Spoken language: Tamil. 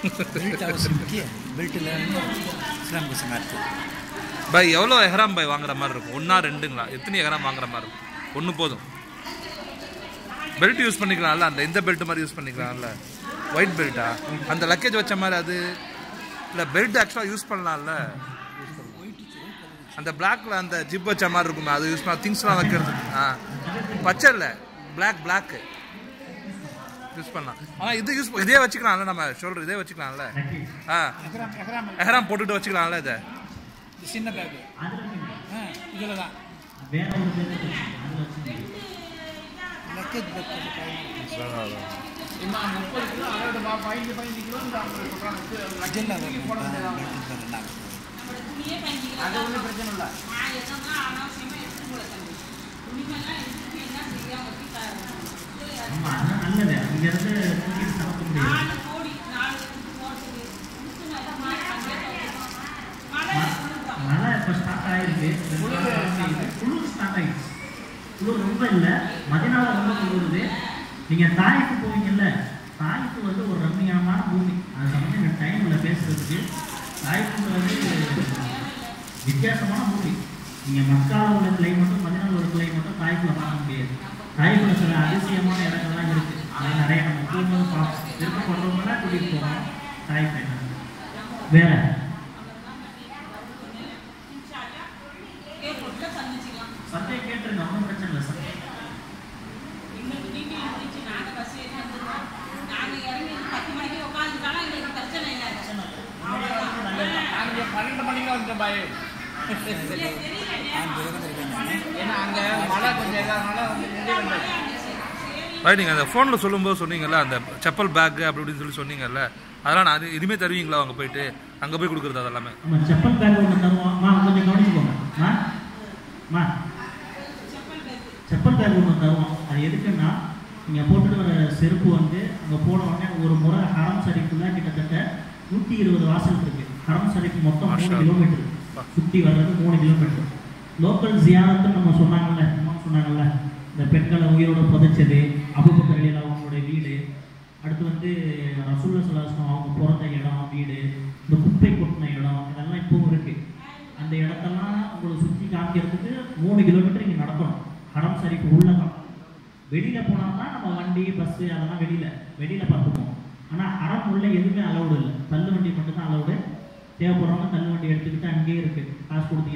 பெல்ட் அவசியம் முக்கியம் பெல்ட் இல்லைன்னா இஸ்லாம் கஷ்டமாக இருக்குது பை எவ்வளோ எஹராம் பை வாங்குற மாதிரி இருக்கும் ஒன்றா ரெண்டுங்களா எத்தனை எஹராம் வாங்குற மாதிரி இருக்கும் ஒன்று போதும் பெல்ட் யூஸ் பண்ணிக்கலாம்ல அந்த இந்த பெல்ட் மாதிரி யூஸ் பண்ணிக்கலாம்ல ஒயிட் பெல்ட்டா அந்த லக்கேஜ் வச்ச மாதிரி அது இல்லை பெல்ட் ஆக்சுவலாக யூஸ் பண்ணலாம்ல அந்த பிளாக்ல அந்த ஜிப் வச்ச மாதிரி இருக்குமே அது யூஸ் பண்ண திங்ஸ்லாம் வைக்கிறதுக்கு ஆ பச்சை இல்லை பிளாக் பிளாக்கு யூஸ் பண்ணலாம் ஆனால் இது யூஸ் இதே வச்சுக்கலாம்ல நம்ம ஷோல்டர் இதே வச்சுக்கலாம்ல ஆ எகராம் எகராம் எஹராம் போட்டுட்டு வச்சுக்கலாம்ல இதை சின்ன பேக் ஆ இதில் தான் வேற ஒரு பேர் அதில் வச்சு லக்கேஜ் பேக் அஜெல்லாம் அது ஒன்றும் பிரச்சனை இல்லை நான் எதனா அனாவசியமா எடுத்து கூட தம்பி துணிமெல்லாம் எடுத்து என்ன செய்ய வச்சு ஆமா அதான் நல்லது அங்கேருந்து தூக்கிட்டு சாப்பிட முடியாது நாலு கோடி நாலு எடுத்து போகிறதுக்கு முத்து மேலே மழை மழை மழை இப்போ ஸ்டார்ட் ஆயிருக்கு ரெண்டு வாரம் பெய்யுது. குளிர் ஸ்டார்ட் ஆயிடுச்சு குளிர் ரொம்ப இல்லை மதினால ரொம்ப குளிருது நீங்கள் தாய்க்கு போவீங்கல்ல தாய்க்கு வந்து ஒரு ரம்மியமான பூமி அது சமயம் எனக்கு டைம் இல்லை பேசுறதுக்கு தாய்க்கு வந்து வித்தியாசமான பூமி நீங்கள் மக்கால உள்ள கிளைமேட்டும் மதினால உள்ள கிளைமேட்டும் தாய்க்குள்ள பார்க்க முடியாது தாய்க்குள்ள சில அதிசயமான இடங்கள்லாம் இருக்கு அது நிறைய நம்ம போகும்போது பார்ப்போம் விருப்பப்படுறவங்களாம் கூட்டிகிட்டு போகணும் தாய் பயணம் வேற ஏற்பட்டு சந்திச்சுக்கலாம் சந்தையை கேட்டுருங்க ஒன்றும் பிரச்சனை இல்லை சந்தை எங்களுக்கு டிவி இருந்துச்சு நாங்கள் பஸ் ஏறி வந்துருக்கோம் நாங்கள் இறங்கி பத்து மணிக்கு உட்காந்துட்டாலும் எங்களுக்கு பிரச்சனை இல்லை நாங்க பன்னெண்டு மணிக்கு வந்துட்டோம் பாய் நான் ஜெகந்திருக்கேன் நான் ஏன்னா அங்க மழை கொஞ்சம் இல்லாதனால வந்து நின்று வந்தோம் பாய் நீங்கள் அந்த ஃபோனில் சொல்லும்போது சொன்னீங்கல்ல அந்த செப்பல் பேக் அப்படி இப்படின்னு சொல்லி சொன்னீங்கல்ல அதெல்லாம் நான் அது இனிமேல் தருவீங்களா அவங்க போயிட்டு அங்கே போய் கொடுக்குறது அதெல்லாமே நம்ம செப்பல் பேக் ஒன்று தருவோம் மா கொஞ்சம் கவனிச்சுக்கோங்க மா மா செப்பல் பேக் ஒன்று தருவோம் அது எதுக்குன்னா நீங்கள் போட்டுட்டு வர செருப்பு வந்து அங்கே போன உடனே ஒரு முறை ஹரம் சரிக்குள்ள கிட்டத்தட்ட நூற்றி இருபது வாசல் இருக்கு ஹரம் சரிக்கு மொத்தம் மூணு மாஷா கிலோமீட்டர் சுற்றி வர்றது மூணு கிலோமீட்டர் லோக்கல் ஜியாரத்துன்னு நம்ம சொன்னாங்கல்ல அம்மா சொன்னாங்கல்ல இந்த பெண்களை உயிரோட புதைச்சது அபுபக்கர் அலியல்லா அவங்களுடைய வீடு அடுத்து வந்து ரசூல்லா சலாசனம் அவங்க பிறந்த இடம் வீடு இந்த குப்பை கொட்டின இடம் இதெல்லாம் இப்பவும் இருக்கு அந்த இடத்தெல்லாம் உங்களை சுற்றி காமிக்கிறதுக்கு மூணு கிலோமீட்டர் இங்கே நடக்கணும் ஹரம் சரிக்கு உள்ள தான் வெளியில போனோம்னா நம்ம வண்டி பஸ் அதெல்லாம் வெளியில வெளியில பார்த்துப்போம் ஆனா ஹரம் உள்ள எதுவுமே அலௌடு இல்லை தள்ளு வண்டி மட்டும் தான் அலௌடு தேவைப்படுறவங்க தள்ளு வண்டி எடுத்துக்கிட்டு அங்கேயே இருக்கு காசு கொடுத்து